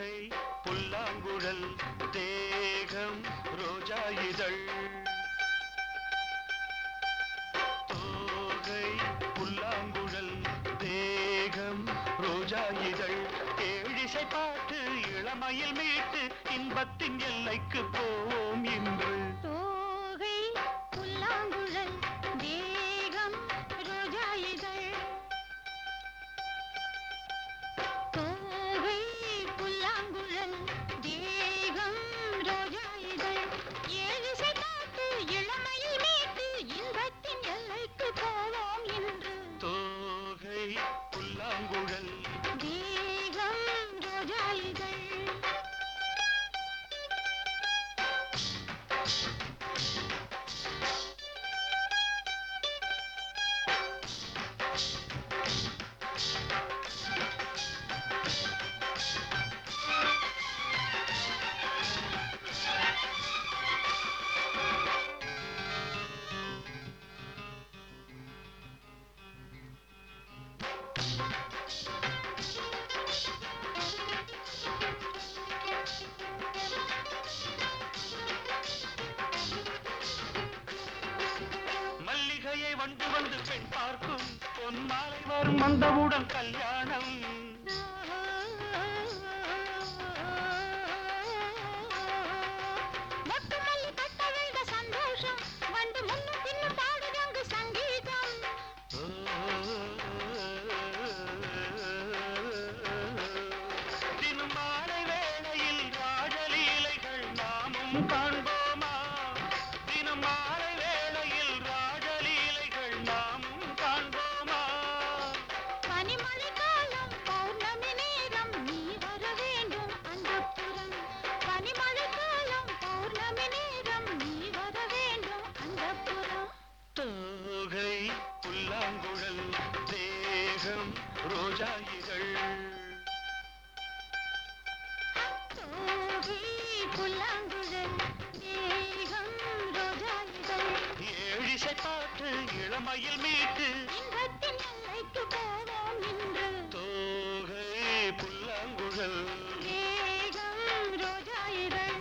தோகை புல்லாங்குழல் தேகம் ரோஜா இதழ் தோகை புல்லாங்குழல் தேகம் ரோஜா இதழ் ஏழிசை பாட்டு இளமையில் மீட்டு இன்பத்தின் எல்லைக்கு போவோம் இன்று தோகை புல்லாங்குழல் தேகம் ரோஜா இதழ் தோகை புல்லாங்குழல் தேகம் ரோஜா இதழ் ஏழிசை பாட்டு இளமையில் மீட்டு இன்பத்தின் எல்லைக்கு போவோம் இன்று தோகை புல்லாங்குழல் தேகம் ரோஜா இதழ் மல்லிகையை வந்து வந்து பெண் பார்க்கும் பொன் மாலை வரும் வந்தவுடன் கல்யாணம் மொட்டு மல்லி கட்ட வைந்த சந்தோஷம் வந்து முன்னும் பின்னும் பாடுதங்கு சங்கீதம் தினம் மாலை வேளையில் ராஜலீலைகள் நாமும் காண்போமா தினம் மாலை வேளையில் ராஜலீலைகள் நாமும் காண்போமா பனிமழை காலம் பௌர்ணமி நேரம் நீ வர வேண்டும் அந்தப்புறம் பனிமழை காலம் பௌர்ணமி நேரம் நீ வர வேண்டும் அந்தப்புறம் தோகை புல்லாங்குழல் தேகம் ரோஜா இதழ் தோகை புல்லாங்குழல் தேகம் ரோஜா இதழ் ஏழிசை பாட்டு இளமையில் மீட்டு இன்பத்தின் எல்லைக்கு போவோம் இன்று தோகை புல்லாங்குழல் தேகம் ரோஜா இதழ்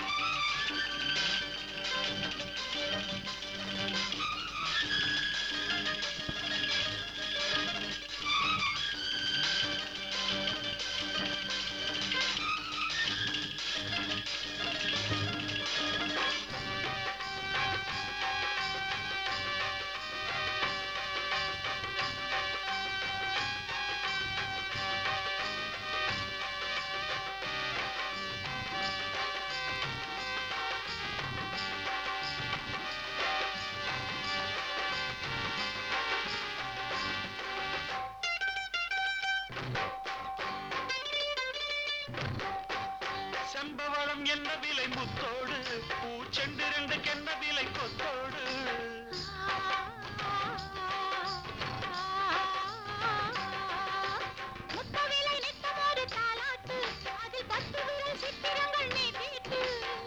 செம்பவளம் என்ன விலை முத்தோடு பூச்செண்டு ரெண்டுக்கு என்ன விலை கொத்தோடு முத்தவிலை நித்தமொரு தாலாட்டு அதில் பத்து விரல் சித்திரங்கள் நீ தீட்டு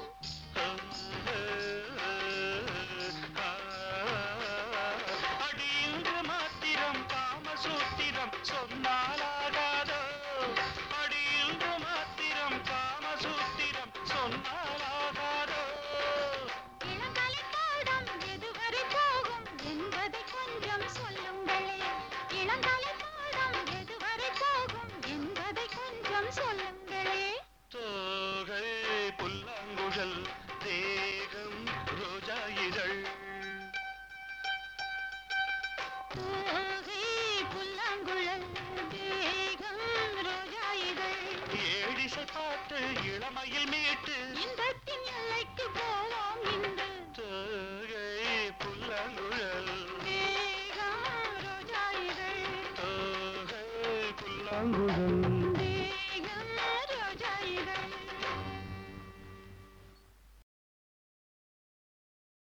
அடி இன்று மாத்திரம் காமசூத்திரம் சொன்னாலாகாதோ அடி இன்று மாத்திரம் காமசூத்திரம் சொன்னாலாகாதோ இளங்கலை பாடம் எதுவரை போகும் என்பதை கொஞ்சம் சொல்லுங்களே இளங்கலை பாடம் எதுவரை போகும் என்பதை கொஞ்சம் சொல்லுங்களே தோகை புல்லாங்குழல் தேகம் ரோஜா இதழ் தோகை புல்லாங்குழல் தேகம் ரோஜா இதழ் ஏழிசை பாட்டு இளமையில் மீட்டு இன்பத்தின் எல்லைக்கு போவோம் இன்று தோ